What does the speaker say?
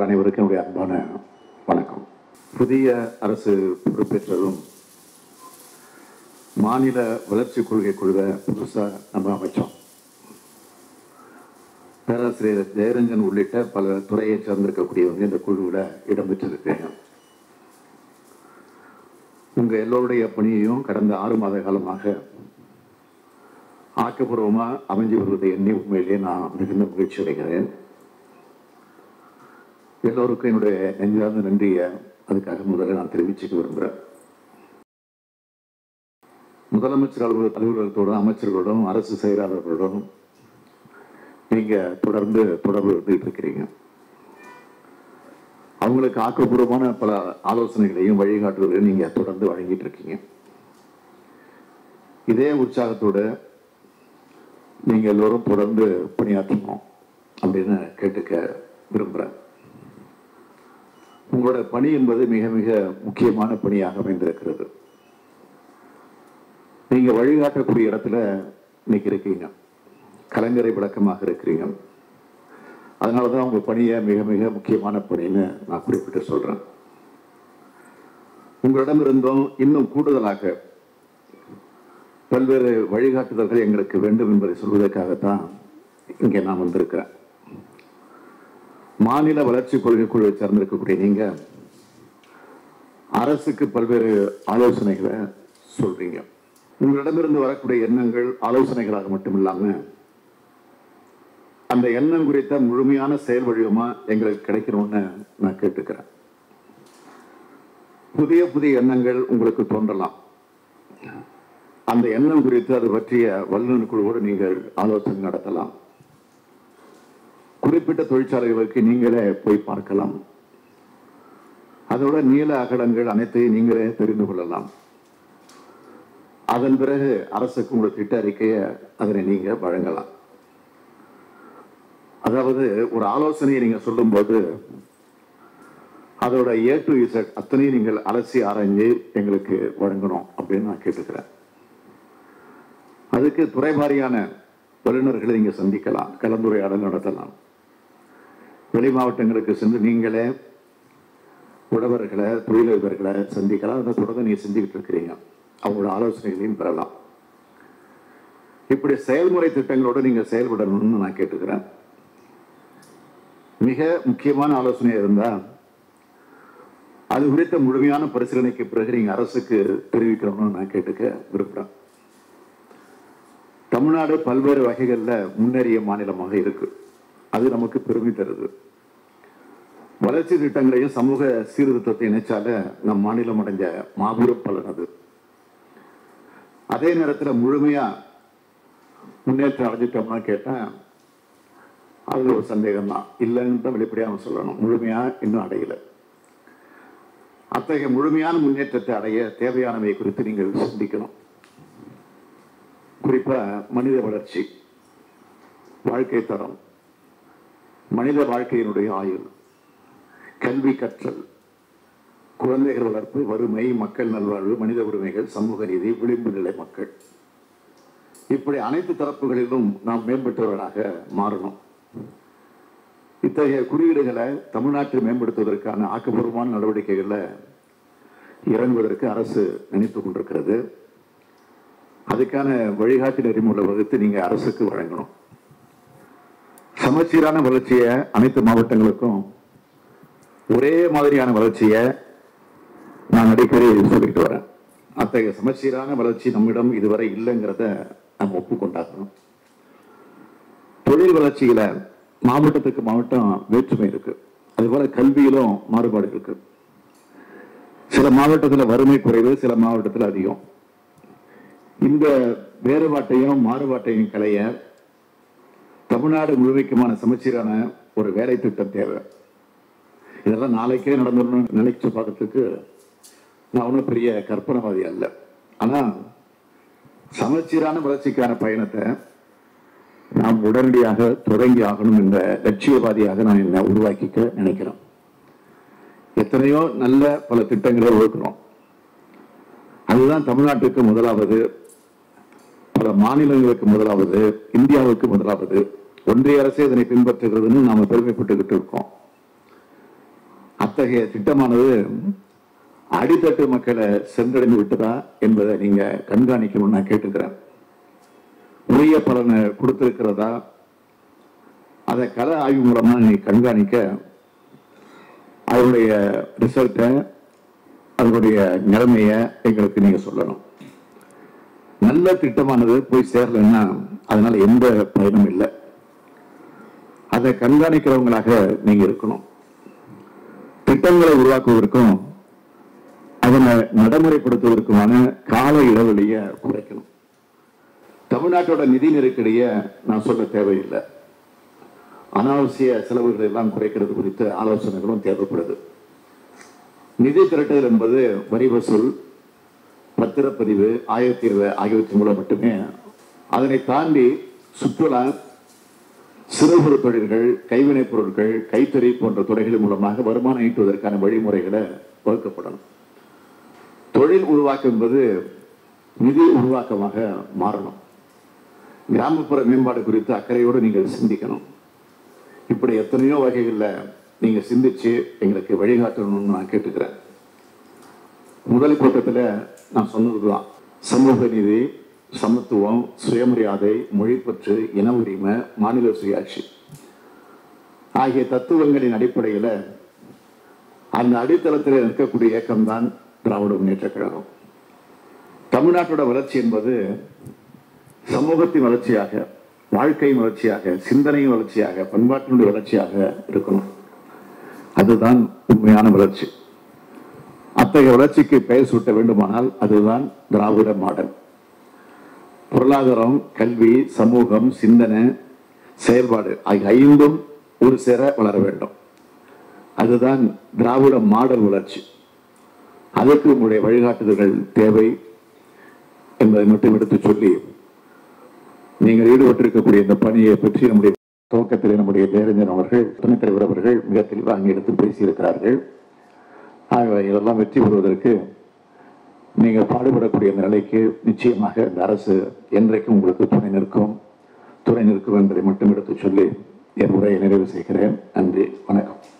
உங்கள் அனைவருக்கும் என்னுடைய அன்பான வணக்கம் புதிய அரசு பொறுப்பேற்றதும் மாநில வளர்ச்சி கொள்கை குழுவை புதுசாக நம்ம அமைச்சோம் பேராசிரியர் ஜெயரஞ்சன் உள்ளிட்ட பல துறையை சார்ந்திருக்கக்கூடியவங்க இந்த குழுவில் இடம்பெற்றிருக்கீங்க உங்கள் எல்லோருடைய பணியையும் கடந்த ஆறு மாத காலமாக ஆக்கப்பூர்வமாக அமைஞ்சு வருவதை எண்ணி உண்மையிலேயே நான் மிகுந்த மகிழ்ச்சி அடைகிறேன் எல்லோருக்கும் என்னுடைய நெஞ்சார்ந்த நன்றியை அதுக்காக முதல்ல நான் தெரிவிச்சுக்க விரும்புகிறேன் முதலமைச்சர் அலுவலக அலுவலகத்தோடும் அமைச்சர்களோடும் அரசு செயலாளர்களோடும் நீங்க தொடர்ந்து தொடர்பு இருந்துகிட்டு இருக்கிறீங்க அவங்களுக்கு ஆக்கப்பூர்வமான பல ஆலோசனைகளையும் வழிகாட்டுதலையும் நீங்க தொடர்ந்து வழங்கிட்டு இருக்கீங்க இதே உற்சாகத்தோட நீங்க எல்லோரும் தொடர்ந்து பணியாற்றணும் அப்படின்னு கேட்டுக்க விரும்புறேன் உங்களோட பணி என்பது மிக மிக முக்கியமான பணியாக அமைந்திருக்கிறது நீங்க வழிகாட்டக்கூடிய இடத்துல இன்னைக்கு இருக்கீங்க கலைஞரை விளக்கமாக இருக்கிறீங்க அதனால தான் உங்க பணியை மிக மிக முக்கியமான பணின்னு நான் குறிப்பிட்டு சொல்றேன் உங்களிடம் இருந்தும் இன்னும் கூடுதலாக பல்வேறு வழிகாட்டுதல்கள் எங்களுக்கு வேண்டும் என்பதை சொல்வதற்காகத்தான் இங்கே நான் வந்திருக்கிறேன் மாநில வளர்ச்சி கொள்கை குழுவை சார்ந்திருக்கக்கூடிய நீங்க அரசுக்கு பல்வேறு ஆலோசனைகளை சொல்றீங்க உங்களிடமிருந்து வரக்கூடிய எண்ணங்கள் ஆலோசனைகளாக மட்டும் இல்லாம அந்த எண்ணம் குறித்த முழுமையான செயல் வடிவமா எங்களுக்கு கிடைக்கணும்னு நான் கேட்டுக்கிறேன் புதிய புதிய எண்ணங்கள் உங்களுக்கு தோன்றலாம் அந்த எண்ணம் குறித்து அது பற்றிய வல்லுநர் குழுவோடு நீங்கள் ஆலோசனை நடத்தலாம் குறிப்பிட்ட தொழிற்சாலைகளுக்கு நீங்களே போய் பார்க்கலாம் அதோட நீள அகலங்கள் அனைத்தையும் நீங்களே தெரிந்து கொள்ளலாம் அதன் பிறகு அரசுக்கு உங்கள் திட்ட அறிக்கையை அதனை நீங்க வழங்கலாம் அதாவது ஒரு ஆலோசனையை நீங்க சொல்லும்போது அதோட ஏ டு இசட் அத்தனையும் நீங்கள் அலசி ஆராய்ஞ்சு எங்களுக்கு வழங்கணும் அப்படின்னு நான் கேட்டுக்கிறேன் அதுக்கு துறைவாரியான வல்லுநர்களை நீங்க சந்திக்கலாம் கலந்துரையாடல் நடத்தலாம் வெளி மாவட்டங்களுக்கு சென்று நீங்களே உழவர்களை தொழிலதிபர்களை சந்திக்கலாம் அதை தொடர்ந்து நீங்க செஞ்சுக்கிட்டு இருக்கிறீங்க அவங்களோட ஆலோசனைகளையும் பெறலாம் இப்படி செயல்முறை திட்டங்களோடு நீங்க செயல்படணும்னு நான் கேட்டுக்கிறேன் மிக முக்கியமான ஆலோசனை இருந்தா அது குறித்த முழுமையான பரிசீலனைக்கு பிறகு நீங்க அரசுக்கு தெரிவிக்கணும்னு நான் கேட்டுக்க விரும்புறேன் தமிழ்நாடு பல்வேறு வகைகள்ல முன்னேறிய மாநிலமாக இருக்கு அது நமக்கு பெருமை தருது வளர்ச்சி திட்டங்களையும் சமூக சீர்திருத்தத்தை இணைச்சால நம் மாநிலம் அடைஞ்ச மாபெரும் பலன் அது அதே நேரத்தில் முழுமையா முன்னேற்றம் அடைஞ்சிட்டோம்னா கேட்டேன் அது ஒரு சந்தேகம் தான் இல்லைன்னு தான் வெளிப்படையாக சொல்லணும் முழுமையா இன்னும் அடையல அத்தகைய முழுமையான முன்னேற்றத்தை அடைய தேவையானவை குறித்து நீங்கள் சிந்திக்கணும் குறிப்பா மனித வளர்ச்சி வாழ்க்கை தரம் மனித வாழ்க்கையினுடைய ஆயுள் கல்வி கற்றல் குழந்தைகள் வளர்ப்பு வறுமை மக்கள் நல்வாழ்வு மனித உரிமைகள் சமூக நீதி விளிம்பு நிலை மக்கள் இப்படி அனைத்து தரப்புகளிலும் நாம் மேம்பட்டவர்களாக மாறணும் இத்தகைய குறியீடுகளை தமிழ்நாட்டில் மேம்படுத்துவதற்கான ஆக்கப்பூர்வமான நடவடிக்கைகளில் இறங்குவதற்கு அரசு நினைத்து கொண்டிருக்கிறது அதுக்கான வழிகாட்டு நெறிமுறை வகுத்து நீங்க அரசுக்கு வழங்கணும் சமச்சீரான வளர்ச்சியை அனைத்து மாவட்டங்களுக்கும் ஒரே மாதிரியான வளர்ச்சியை நான் அடிக்கடி சொல்லிட்டு வரேன் அத்தகைய சமச்சீரான வளர்ச்சி நம்மிடம் இதுவரை இல்லைங்கிறத நம்ம ஒப்புக்கொண்டாக்கணும் தொழில் வளர்ச்சியில மாவட்டத்துக்கு மாவட்டம் வேற்றுமை இருக்கு அதுபோல கல்வியிலும் மாறுபாடு இருக்கு சில மாவட்டத்தில் வறுமை குறைவு சில மாவட்டத்தில் அதிகம் இந்த வேறுபாட்டையும் மாறுபாட்டையும் களைய தமிழ்நாடு முழுமைக்குமான சமச்சீரான ஒரு வேலை திட்டம் தேவை இதெல்லாம் நாளைக்கே நடந்துடணும்னு நினைச்சு பார்க்கறதுக்கு நான் ஒன்றும் பெரிய கற்பனைவாதி அல்ல ஆனா சமச்சீரான வளர்ச்சிக்கான பயணத்தை நாம் உடனடியாக தொடங்கி ஆகணும் என்ற லட்சியவாதியாக நான் என்னை உருவாக்கிக்க நினைக்கிறேன் எத்தனையோ நல்ல பல திட்டங்களை வகுக்கிறோம் அதுதான் தமிழ்நாட்டுக்கு முதலாவது பல மாநிலங்களுக்கு முதலாவது இந்தியாவுக்கு முதலாவது ஒன்றிய அரசு இதனை பின்பற்றுகிறதுன்னு நாம பெருமைப்பட்டுக்கிட்டு இருக்கோம் அத்தகைய திட்டமானது அடித்தட்டு மக்களை சென்றடைந்து விட்டதா என்பதை நீங்க கண்காணிக்கணும்னு நான் கேட்டுக்கிறேன் உரிய பலனை கொடுத்திருக்கிறதா அதை கள ஆய்வு மூலமா நீ கண்காணிக்க அதனுடைய ரிசல்ட்டை அதனுடைய நிலைமைய எங்களுக்கு நீங்க சொல்லணும் நல்ல திட்டமானது போய் சேரலைன்னா அதனால எந்த பயனும் இல்லை அதை கண்காணிக்கிறவங்களாக நீங்க இருக்கணும் திட்டங்களை உருவாக்குவதற்கும் அதனை நடைமுறைப்படுத்துவதற்குமான கால இடைவெளியை குறைக்கணும் தமிழ்நாட்டோட நிதி நெருக்கடியை நான் சொல்ல தேவையில்லை அனாவசிய செலவுகளை எல்லாம் குறைக்கிறது குறித்த ஆலோசனைகளும் தேவைப்படுது நிதி திரட்டுதல் என்பது வரி வசூல் பத்திரப்பதிவு ஆயத்தீர்வு ஆகியவற்றின் மூலம் மட்டுமே அதனை தாண்டி சுற்றுலா சிறு குறு தொழில்கள் கைவினைப் பொருட்கள் கைத்தறி போன்ற துறைகள் மூலமாக வருமானம் ஈட்டுவதற்கான வழிமுறைகளை வகுக்கப்படணும் தொழில் உருவாக்கம் என்பது நிதி உருவாக்கமாக மாறணும் கிராமப்புற மேம்பாடு குறித்து அக்கறையோடு நீங்கள் சிந்திக்கணும் இப்படி எத்தனையோ வகைகளில் நீங்க சிந்திச்சு எங்களுக்கு வழிகாட்டணும்னு நான் கேட்டுக்கிறேன் முதல் கூட்டத்தில் நான் சொன்னதுதான் சமூக நீதி சமத்துவம் சுயமரியாதை மொழிப்பற்று இன உரிமை மாநில சுயாட்சி ஆகிய தத்துவங்களின் அடிப்படையில் அந்த அடித்தளத்தில் இருக்கக்கூடிய இயக்கம்தான் திராவிட முன்னேற்ற கழகம் தமிழ்நாட்டோட வளர்ச்சி என்பது சமூகத்தின் வளர்ச்சியாக வாழ்க்கையின் வளர்ச்சியாக சிந்தனையின் வளர்ச்சியாக பண்பாட்டினுடைய வளர்ச்சியாக இருக்கணும் அதுதான் உண்மையான வளர்ச்சி அத்தகைய வளர்ச்சிக்கு பெயர் சூட்ட வேண்டுமானால் அதுதான் திராவிட மாடல் பொருளாதாரம் கல்வி சமூகம் சிந்தனை செயல்பாடு ஆகிய ஐந்தும் ஒரு சேர வளர வேண்டும் அதுதான் திராவிட மாடல் வளர்ச்சி அதற்கு உங்களுடைய வழிகாட்டுதல்கள் தேவை என்பதை மட்டும் எடுத்து சொல்லி நீங்கள் ஈடுபட்டிருக்கக்கூடிய இந்த பணியை பற்றி நம்முடைய துவக்கத்தில் நம்முடைய பேரஞ்சன் அவர்கள் துணைத் தலைவர் அவர்கள் மிக தெளிவாக அங்கே எடுத்து பேசியிருக்கிறார்கள் ஆகவே இதெல்லாம் வெற்றி பெறுவதற்கு நீங்கள் பாடுபடக்கூடிய இந்த நிலைக்கு நிச்சயமாக இந்த அரசு என்றைக்கும் உங்களுக்கு துணை நிற்கும் துணை நிற்கும் என்பதை மட்டும் எடுத்து சொல்லி என் உரையை நிறைவு செய்கிறேன் நன்றி வணக்கம்